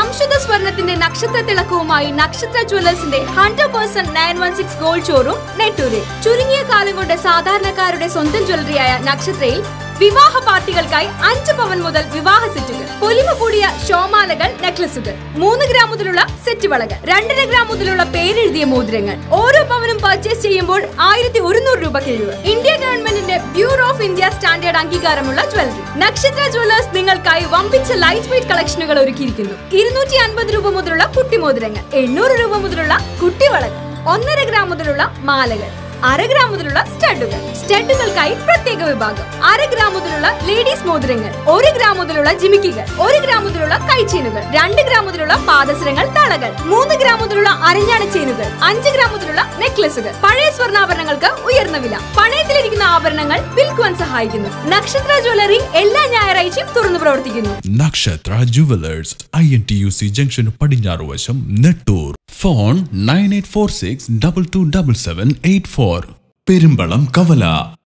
സംശുദ്ധ സ്വർണത്തിന്റെ നക്ഷത്ര തിളക്കവുമായി നക്ഷത്ര ജ്വല്ലേഴ്സിന്റെ hundred percent nine one six gold showroom നെട്ടൂരിൽ ചുരുങ്ങിയ കാലം കൊണ്ട് സാധാരണക്കാരുടെ സ്വന്തം ജ്വല്ലറിയായ നക്ഷത്രയിൽ വിവാഹ പാർട്ടികൾക്കായി അഞ്ച് പവൻ മുതൽ വിവാഹ സെറ്റുകൾ പൊലിമ കൂടിയ ഷോമാലകൾ നെക്ലസുകൾ മൂന്ന് ഗ്രാം മുതലുള്ള സെറ്റ് വളകൾ രണ്ടര ഗ്രാം മുതലുള്ള പേരെഴുതിയ മോതിരങ്ങൾ ഓരോ പവനും പർച്ചേസ് ചെയ്യുമ്പോൾ ആയിരത്തി ഒരുന്നൂറ് രൂപ കിഴിവ് ഇന്ത്യ ഗവൺമെന്റിന്റെ ബ്യൂറോ ഓഫ് ഇന്ത്യ സ്റ്റാൻഡേർഡ് അംഗീകാരമുള്ള ജ്വല്ലറി നക്ഷത്ര ജ്വല്ലേഴ്സ് നിങ്ങൾക്കായി വമ്പിച്ച ലൈറ്റ് വെയിറ്റ് കളക്ഷനുകൾ ഒരുക്കിയിരിക്കുന്നു ഇരുന്നൂറ്റി അൻപത് രൂപ മുതലുള്ള കുട്ടി മോതിരങ്ങൾ എണ്ണൂറ് രൂപ മുതലുള്ള കുട്ടി വളകൾ ഒന്നര ഗ്രാം മുതലുള്ള മാലകൾ അര ഗ്രാം മുതലുള്ള സ്റ്റഡുകൾ സ്റ്റഡുകൾക്കായി പ്രത്യേക വിഭാഗം അര ഗ്രാം മുതലുള്ള ലേഡീസ് മോതിരങ്ങൾ ഒരു ഗ്രാം മുതലുള്ള ജിമിക്കികൾ ഒരു ഗ്രാം മുതലുള്ള കൈച്ചെയിനുകൾ രണ്ട് ഗ്രാം മുതലുള്ള പാദസരങ്ങൾ തളകൾ മൂന്ന് ഗ്രാം മുതലുള്ള അരഞ്ഞാണ ചെയിനുകൾ അഞ്ച് ഗ്രാം മുതലുള്ള നെക്ലസുകൾ പഴയ സ്വർണ്ണാഭരണങ്ങൾക്ക് ഉയർന്ന വില പണയത്തിലിരിക്കുന്ന ആഭരണങ്ങൾ വിൽക്കുവാൻ സഹായിക്കുന്നു നക്ഷത്ര ജ്വല്ലറി എല്ലാ ഞായറാഴ്ചയും തുറന്നു പ്രവർത്തിക്കുന്നു Nakshatra jewellers I N T U C junction പടിഞ്ഞാറ് വശം Nettoor phone nine eight four six double two double seven eight four Perumbalam കവല